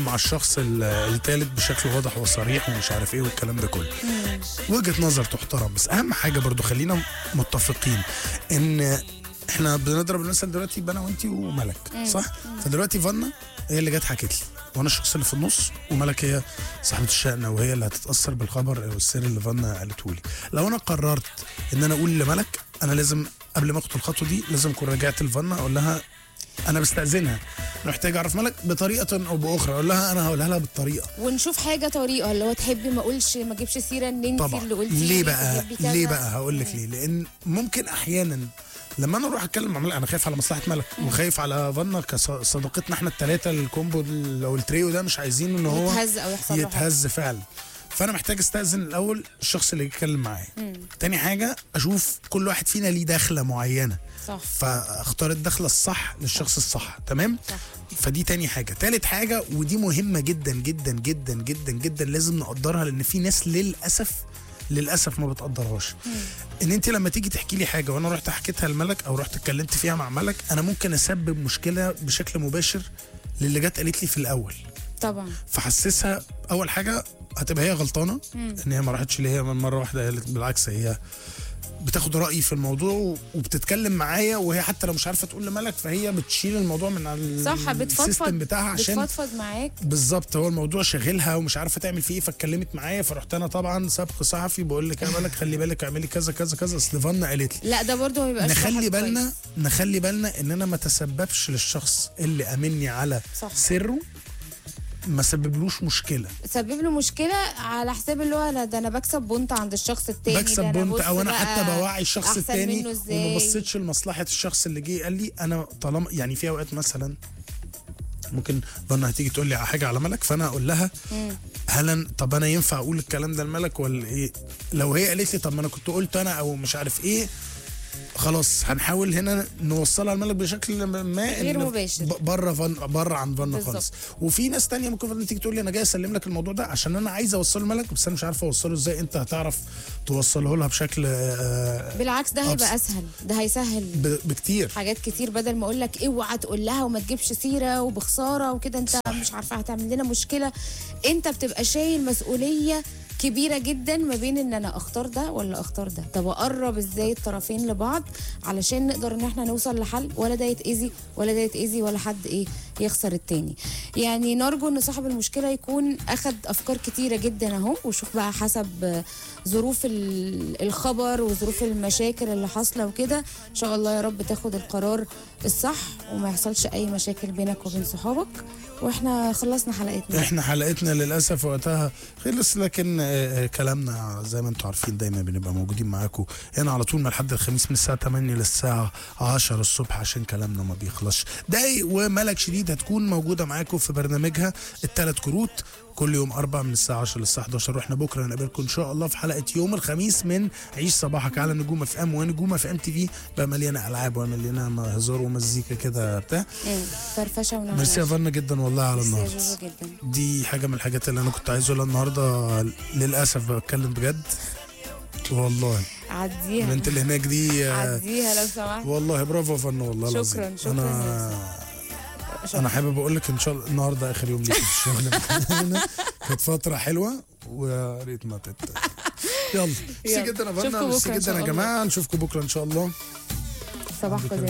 مع الشخص ال- التالت بشكل واضح وصريح ومش عارف ايه والكلام ده كله وجهه نظر تحترم بس اهم حاجه برضو خلينا متفقين ان احنا بنضرب المثل دلوقتي يبقى انا وانتي وملك صح فدلوقتي فانا هي اللي جت حكت لي وانا الشخص اللي في النص وملك هي صاحبه الشأن وهي اللي هتتاثر بالخبر او السر اللي فانا قالته لي لو انا قررت ان انا اقول لملك انا لازم قبل ما اخد الخطوه دي لازم اكون رجعت لفانا اقول لها انا بستاذنها محتاج اعرف ملك بطريقه او باخرى اقول لها انا هقولها لها بالطريقه ونشوف حاجه طريقه اللي هو تحبي ما اقولش ما اجيبش سيره ان انت طبعا اللي قلتي ليه لي بقى تحبي كذا. ليه بقى هقول لك ليه لان ممكن احيانا لما انا اروح اتكلم مع ملك انا خايف على مصلحه ملك وخايف على فانا كصداقتنا احنا الثلاثه الكومبو ال- او التريو ده مش عايزين ان هو يتهز او يحصل له حاجه يتهز فعلا فانا محتاج استاذن الاول الشخص اللي يتكلم معايا تاني حاجه اشوف كل واحد فينا ليه دخله معينه صح فاختار الدخله الصح للشخص الصح تمام صح. فدي تاني حاجه تالت حاجه ودي مهمه جدا جدا جدا جدا جدا لازم نقدرها لان في ناس للاسف للاسف ما بتقدرهاش ان انت لما تيجي تحكي لي حاجه وانا رحت حكيتها لملك او رحت اتكلمت فيها مع ملك انا ممكن اسبب مشكله بشكل مباشر للي جت قالت لي في الاول طبعا فحسسها اول حاجه هتبقى هي غلطانه ان هي ما راحتش ليا من مره واحده قالت بالعكس هي بتاخد رايي في الموضوع و- وبتتكلم معايا وهي حتى لو مش عارفه تقول لملك فهي بتشيل الموضوع من على صح بتفضفض السيستم بتاعها عشان بتفضفض معاك بالظبط هو الموضوع شاغلها ومش عارفه تعمل فيه ايه فاتكلمت معايا فرحت انا طبعا سبق صحفي بقول لك يا ملك خلي بالك اعملي كذا كذا كذا اصل فانا قالت لي لا ده برضه ما بيبقاش نخلي واحد بالنا كويس. نخلي بالنا ان انا ما تسببش للشخص اللي امني على صح. سره ما سببلوش مشكله سبب له مشكله على حساب اللي هو لا ده انا بكسب بونت عند الشخص التاني بكسب ده أنا بونت بص او انا بقى حتى بوعي الشخص أحسن التاني منه إزاي. وما بصيتش لمصلحه الشخص اللي جه قال لي انا طالما يعني في اوقات مثلا ممكن ظن هتيجي تقول لي على حاجه على ملك فانا اقول لها هل أنا طب انا ينفع اقول الكلام ده لملك ولا ايه لو هي قالت لي طب ما انا كنت قلت انا او مش عارف ايه خلاص هنحاول هنا نوصلها لملك بشكل ما غير إن مباشر. ب- بره فن بره عن فن بالظبط. خالص وفي ناس تانية ممكن فن تيجي تقول لي انا جاي اسلم لك الموضوع ده عشان انا عايز اوصله لملك بس انا مش عارف اوصله ازاي انت هتعرف توصله لها بشكل آه، بالعكس ده هيبقى اسهل ده هيسهل ب- بكتير حاجات كتير بدل ما اقول لك اوعى تقول لها وما تجيبش سيره وبخساره وكده انت صح. مش عارفه هتعمل لنا مشكله انت بتبقى شايل مسؤوليه كبيره جدا ما بين ان انا اختار ده ولا اختار ده طب اقرب ازاي الطرفين لبعض علشان نقدر ان احنا نوصل لحل ولا ده يتاذي ولا ده يتاذي ولا حد ايه يخسر التاني يعني نرجو ان صاحب المشكله يكون اخد افكار كتيره جدا اهو وشوف بقى حسب آه، ظروف ال- الخبر وظروف المشاكل اللي حاصله وكده ان شاء الله يا رب تاخد القرار الصح وما يحصلش اي مشاكل بينك وبين صحابك واحنا خلصنا حلقتنا احنا حلقتنا للاسف وقتها خلص لكن آه، آه، كلامنا زي ما انتم عارفين دايما بنبقى موجودين معاكم هنا على طول من لحد الخميس من الساعه 8 للساعه 10 الصبح عشان كلامنا ما بيخلصش دقايق وملك شديد هتكون موجوده معاكم في برنامجها الثلاث كروت كل يوم أربع من الساعة 10 للساعة 11 واحنا بكرة نقابلكم إن شاء الله في حلقة يوم الخميس من عيش صباحك على نجوم اف ام ونجوم اف ام تي في بقى مليانة ألعاب ومليانة هزار ومزيكا كده بتاع مم. فرفشه ونعناش ميرسي يا فنا جدا والله على ميرسي يا النهارده جوجو جدا دي حاجه من الحاجات اللي انا كنت عايز اقولها النهارده للاسف بتكلم بجد والله عديها البنت اللي هناك دي آه، عديها لو سمحت والله برافو يا فن والله شكراً، العظيم شكراً انا شكراً. انا حابب اقول لك ان شاء الله النهارده اخر يوم ليك في الشغل كانت فتره حلوه ويا ريت ما تت يلا ميرسي يلا. جدا يا فنا نشوفكم ميرسي بكرة إن جدا شاء يا الله. جماعه نشوفكم بكره ان شاء الله صباحكم زي